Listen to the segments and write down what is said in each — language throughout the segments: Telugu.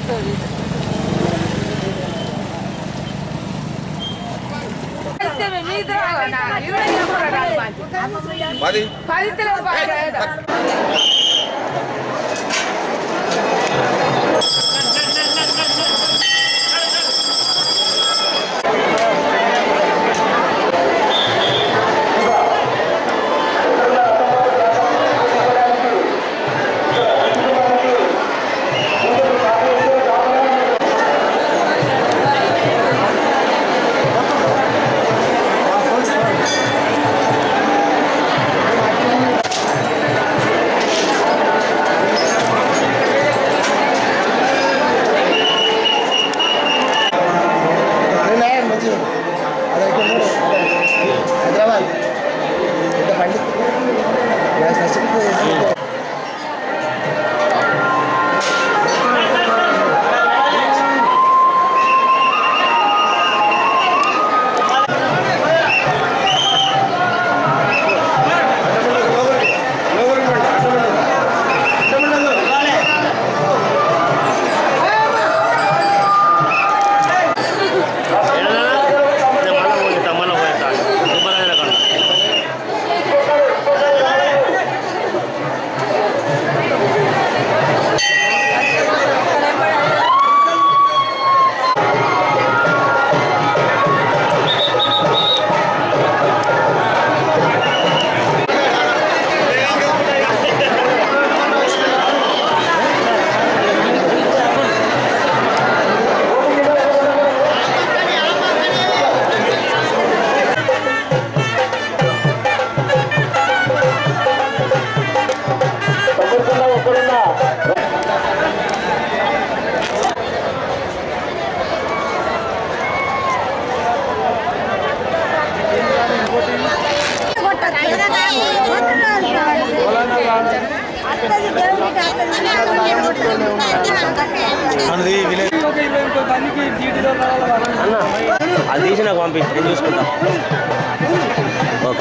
పది హైదరాబాద్ బండి అది తీసి నాకు పంపి నేను చూసుకుంటా ఓకే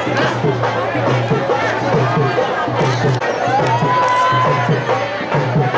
ఆ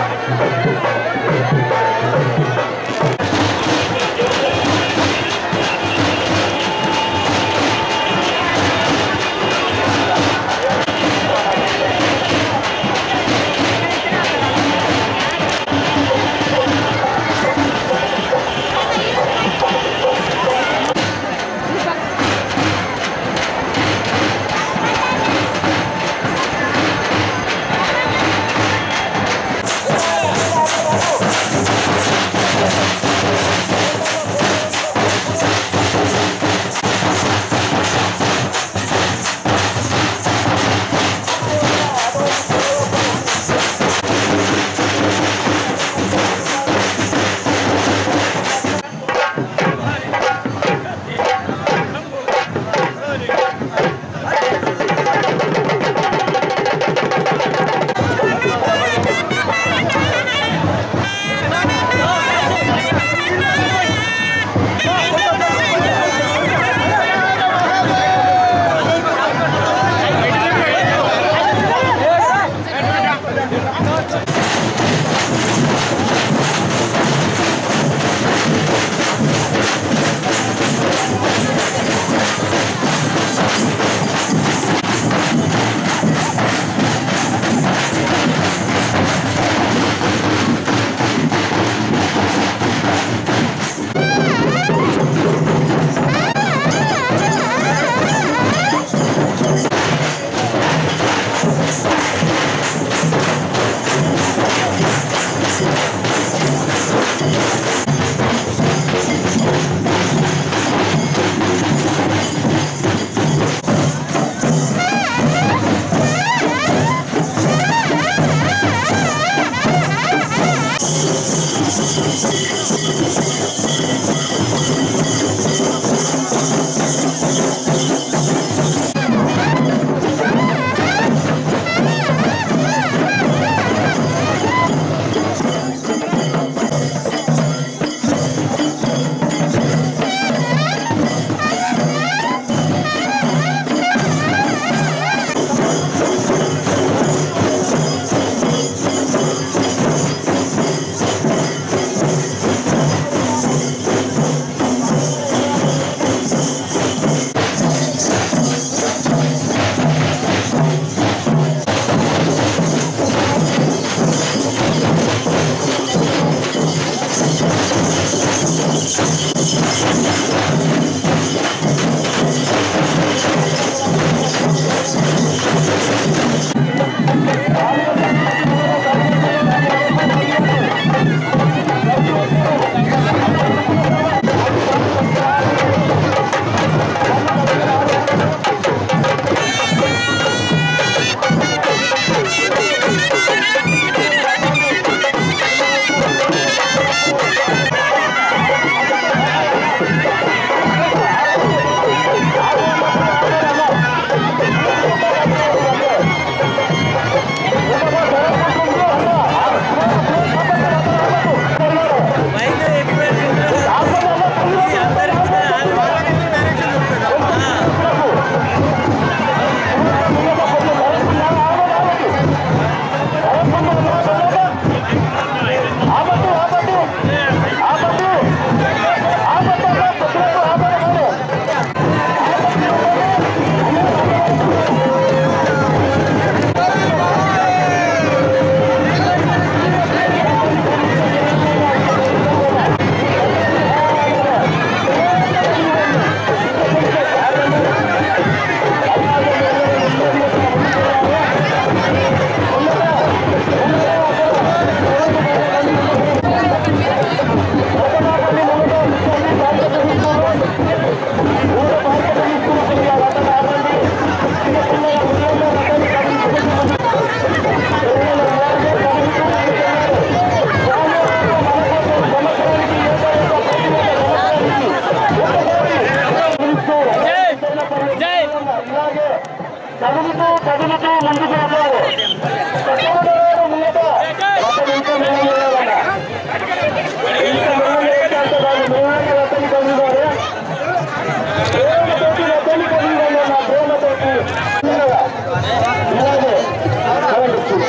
కదులుతూ కదులుతూ ముందుకు వెళ్ళాలి పక్కన ముంగట ఒక నిమిషం నిలబడాలన్న ఇంకా నిలబడేటంత కాదు మేమే రతని కదులుతారు ప్రేమతోటి రతని కదులుతాను నా ప్రేమతోటి చిన్నగా ఇలాగే కరెంట్ ఇచ్చు.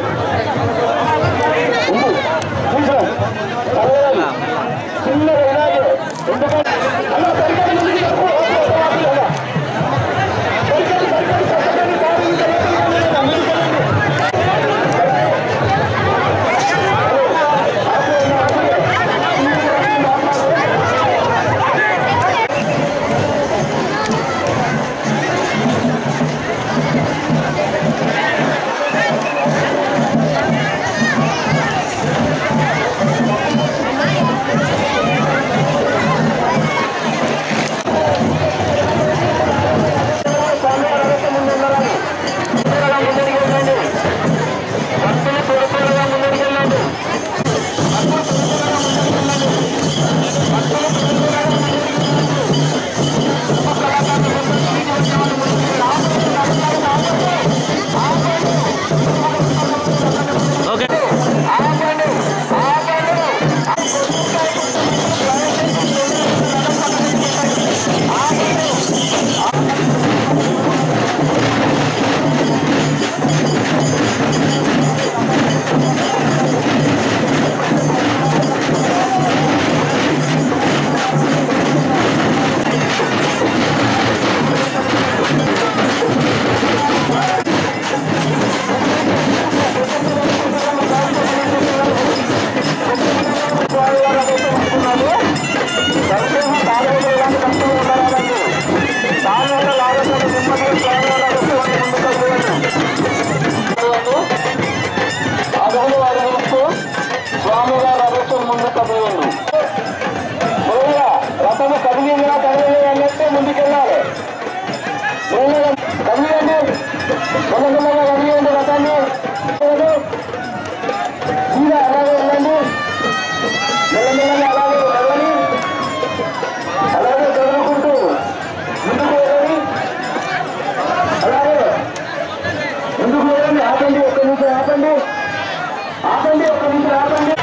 ఉంది. చూసాం. పర్వాలేదు. చిన్నగా ఇలాగే ఎందుకంటే అలా సరిగ్గా ముందుకు తప్పు. ఓకే, ఓకే, ఓకే, అలా. సరిగ్గా, సరిగ్గా, సరిగ్గా, కాదు, ఇంకా ఏమీ లేదు. ముందుకు వెళ్ళండి. స్వామి అరవై ముందు ఉన్నారని త్వరగా ముందరికి వెళ్ళండి భక్తులు త్వర త్వరగా ముందరికి వెళ్ళండి ఓకే ఆపండి ఆపండి స్వామి వారు అదైతే ఉంటున్నారు దయచేసి తాళవేలు ఇలాంటి భక్తులు ఉండాలండి తాళవేలు లాగకుండా నెమ్మదిగా స్వామి వారు అదైతే ముందుకు వెళ్ళండి అదవులు అదవుస్తూ స్వామి గారు అదైతే ముందుకు కదిలేయండి మెల్లగా రథము కదిలిందిరా కదిలి అన్నట్టే ముందుకెళ్ళాలి మెల్లగా కదిలియండి మెల్లమెల్లగా కదిలియండి రథాన్ని సీదా అలాగే వెళ్ళండి మెల్లమెల్లగా అలాగే వెళ్ళని అలాగే చదువుకుంటూ ముందుకు వెళ్ళని అలాగే ముందుకు వెళ్ళండి ఆపండి ఒక్క నిమిషం ఆపండి ఆపండి ఒక్క నిమిషం ఆపండి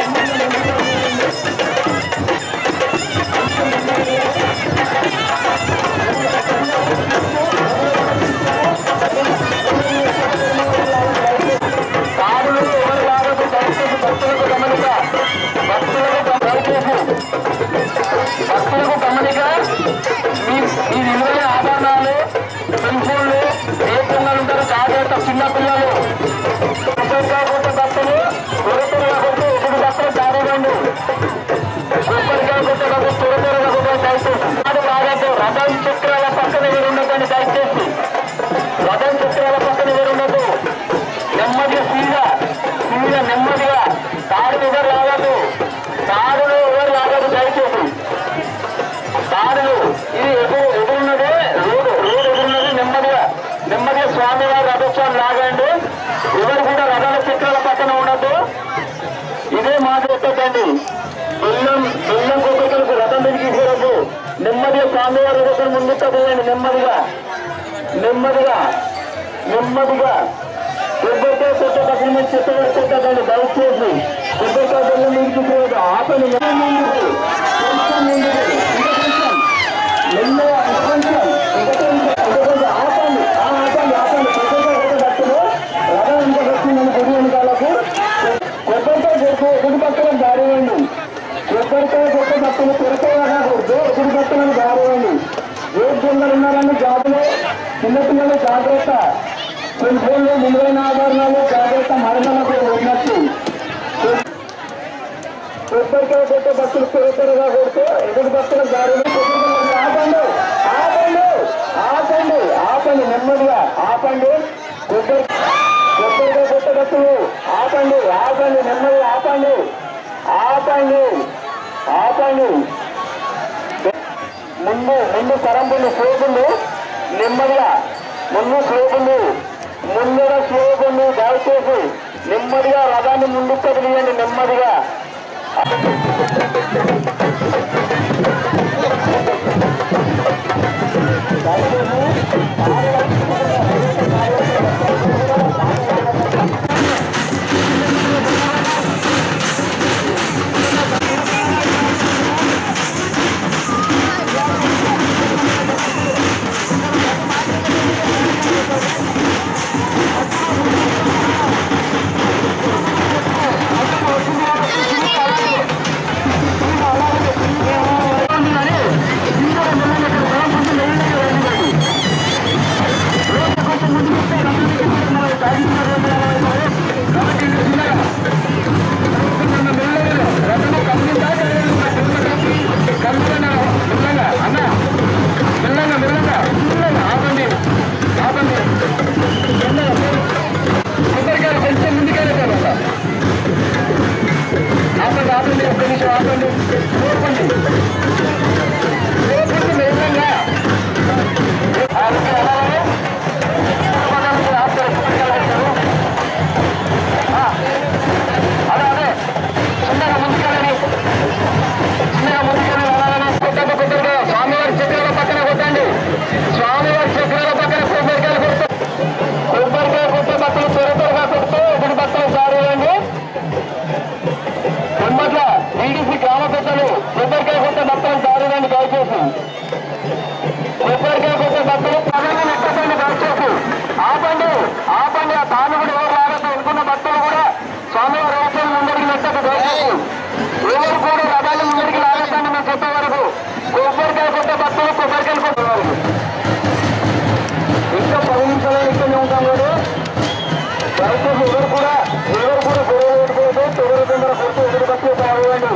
కారులు ఎవరు రావద్దు దయచేసి భక్తులకు గమనిక భక్తులకు దయచేసి భక్తులకు గమనిక మీ మీ విలువైన ఆభరణాలు పెన్షన్లు ఏ పిల్లలు ఉంటారు జాగ్రత్త చిన్న పిల్లలు కొబ్బరికాయ భక్తులు త్వరగా కొట్టి ఎదురు భక్తులు జారదండి కొబ్బరికాయ కొట్టే భక్తులు త్వర త్వరగా కొట్టే దయచేసి అది బాగా రథం చక్రాల పక్కన ఎవరు ఉండకండి దయచేసి రథం చక్రాల పక్కన ఎవరు ఉండదు నెమ్మదిగా సీదా సీదా నెమ్మదిగా తాడు ఎవరు రావద్దు తాడులు ఎవరు రావద్దు దయచేసి తాడులు ఇది ఎదురు ఎదురున్నదే రోడ్డు రోడ్డు ఎదురున్నది నెమ్మదిగా నెమ్మదిగా స్వామి వారి రథోత్సవం లాగండి ఎవరు కూడా రథాల చక్రాల పక్కన ఉండద్దు ఇదే మాట ఎత్తద్దండి బెల్లం బెల్లం కొబ్బరికలకు రథం మీద తీసుకురద్దు నెమ్మదిగా స్వామి వారి రథోత్సవం ముందుకు పోయండి నెమ్మదిగా నెమ్మదిగా నెమ్మదిగా కొబ్బరికాయ కొత్త పక్కన మీద చెత్త పెట్టద్దండి దయచేసి కొబ్బరికాయ బెల్లం మీద తీసుకురద్దు ఆపని ముందుకు కొంచెం ముందుకు ఇంకా కొంచెం మెల్లగా ఇంకా కొంచెం ఇంకా కొంచెం ఇంకా కొంచెం ఆపండి ఆ, ఆపండి ఆపండి కొబ్బరికాయ కొత్త భక్తులు రథం ఇంకా వచ్చిందని గుడి వెనకాలకు కొబ్బరికాయ కొడుకు ఎదురు పక్కన దారివ్వండి కొబ్బరికాయ కొత్త భక్తులు కొరకగా కాకూడదు ఎదురు పక్కన దారివ్వండి ఏ దొంగలు ఉన్నారని జాబులో చిన్నపిల్లలు జాగ్రత్త కొన్ని ఫోన్లు విలువైన ఆభరణాలు జాగ్రత్త మరణాలకు ఉన్నట్టు కొబ్బరికాయ కొట్టే భక్తులు త్వర త్వరగా కొడుతూ ఎదురు భక్తుల దారిలో కొబ్బరికాయలు ఆపండి ఆపండి ఆపండి ఆపండి నెమ్మదిగా ఆపండి కొబ్బరి కొబ్బరికాయ కొట్టే భక్తులు ఆపండి ఆపండి నెమ్మదిగా ఆపండి ఆపండి ఆపండి ముందు ముందు తరంపులు స్లోపులు నెమ్మదిగా ముందు స్లోపులు ముందర స్లోపులు దయచేసి నెమ్మదిగా రథాన్ని ముందుకు కదిలియండి నెమ్మదిగా దయచేసి ఆపండి లేపండి లేపండి వేగంగా అలాగే అలాగే పక్కన ఆపుతారు. పక్కన ఆపుతారు. ఆ, అదే అదే చిన్నగా ముందుకెళ్ళండి చిన్నగా ముందుకెళ్ళి అలాగనే కొట్టక కొట్టక స్వామివారి చక్రాల పక్కన కొట్టండి స్వామివారి చక్రాల పక్కన కొబ్బరికాయలు కొట్టు కొబ్బరికాయ కొట్టే బట్టలు త్వర త్వరగా కొడుతూ ఒకటి బట్టలు సారేయండి కొమ్మట్ల టీడీపీ గ్రామ పెద్దలు కొబ్బరికాయ కొట్టే బట్టలు సారేయండి దయచేసి కొబ్బరికాయ కొట్టే బట్టలు ప్రజలను నెట్టకండి దయచేసి ఆపండి ఆపండి ఆ తాను కూడా ఎవరు రాగట్టు అనుకున్న బట్టలు కూడా స్వామివారి రహస్యం ముందరికి నెట్టక దయచేసి ఎవరు కూడా రథాలు ముందరికి లాగట్టండి మేము చెప్పే వరకు కొబ్బరికాయ కొట్టే బట్టలు కొబ్బరికాయలు కొట్టే వరకు ఇంకా పది నిమిషాలు ఇక్కడనే ఉంటాం కూడా దయచేసి ఎవరు కూడా ఎవరు కూడా గొడవ పెట్టుకోవద్దు తొమ్మిది తొందర కొడుతూ ఎదురు బస్సు తాగండి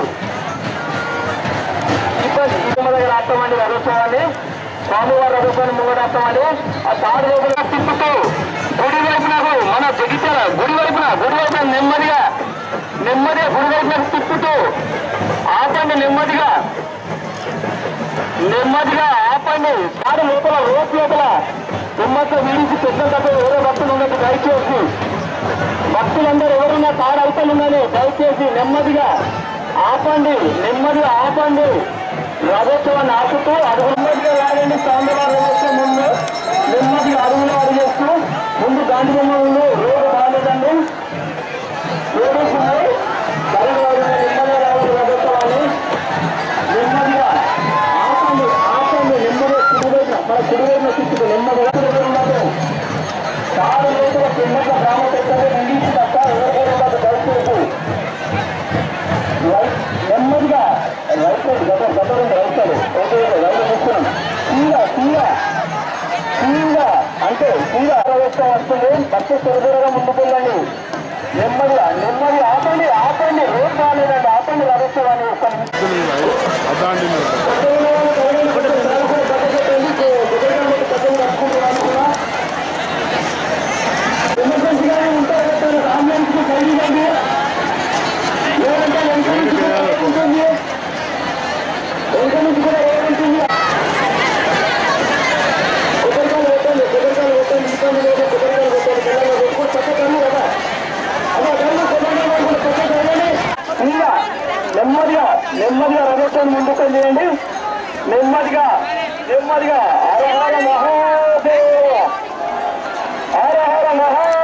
ఇబ్బంది ఇతమ దగ్గర ఆడతామండి రథోత్సవాన్ని స్వామివారి రథోత్సవాన్ని ముంగడాస్తామండి ఆ తాడు వైపున తిప్పుతూ గుడి వైపునకు మన జగిత్యాల గుడి వైపున గుడి వైపున నెమ్మదిగా నెమ్మదిగా గుడి వైపున తిప్పుతూ ఆపండి నెమ్మదిగా నెమ్మదిగా ఆపండి తాడు లోపల రోడ్ లోపల తుమ్మతో విడిచి పెద్ద తప్ప ఎవరో భక్తులు ఉన్నట్టు దయచేసి భక్తులందరూ ఎవరున్నా తాడు అవుతానుందని దయచేసి నెమ్మదిగా ఆపండి నెమ్మదిగా ఆపండి రథోత్సవాన్ని ఆపుతూ అడుగు నెమ్మదిగా లాగండి స్వామివారి రథోత్సవం ముందు నెమ్మదిగా అడుగులో అడిగేస్తూ ముందు గాంధీ బొమ్మ ముందు రోడ్డు బాగాలేదండి రోడ్డు ఉన్నాయి కరెంట్ వాళ్ళు నెమ్మదిగా లాగండి రథోత్సవాన్ని నెమ్మదిగా ఆపండి ఆపండి నెమ్మదిగా కుడివైపున మన కుడివైపున తిప్పుతూ నెమ్మదిగా కుడివైపున కారు లోపల కిందక గ్రామ పెద్దలు నిలిచి తప్ప ఎవరు కూడా ఉండదు దయచేసి రైట్ నెమ్మదిగా రైట్ సైడ్ గత గత ఉంది right side okay okay right చూస్తున్నాం తీరా తీరా తీరా అంటే తీరా ప్రవేశం వస్తుంది బస్సు త్వరగా ముందుకెళ్ళండి నెమ్మదిగా నెమ్మది ఆపండి ఆపండి రోడ్ బాగాలేదండి ఆపండి రవేశ్వరాన్ని ఒక్క నిమిషం ఎమర్జెన్సీగానే ఉంటారు కదా అంబులెన్స్కి కలిగిందండి లేదంటే వెనక నుంచి కూడా రోడ్ ఉంటుంది వెనక నుంచి కూడా రోడ్ ఉంటుంది కొబ్బరికాయలు పెట్టండి కొబ్బరికాయలు పెట్టండి ఇబ్బంది లేదు కొబ్బరికాయలు పెట్టండి పిల్లలు పెట్టుకుని చక్కగా కదా అలా కన్నా కొబ్బరికాయలు కూడా చక్కగా ఇంకా నెమ్మదిగా నెమ్మదిగా రథోత్సవం ముందుకు చేయండి నెమ్మదిగా నెమ్మదిగా హర హర మహాదేవ హర హర మహాదేవ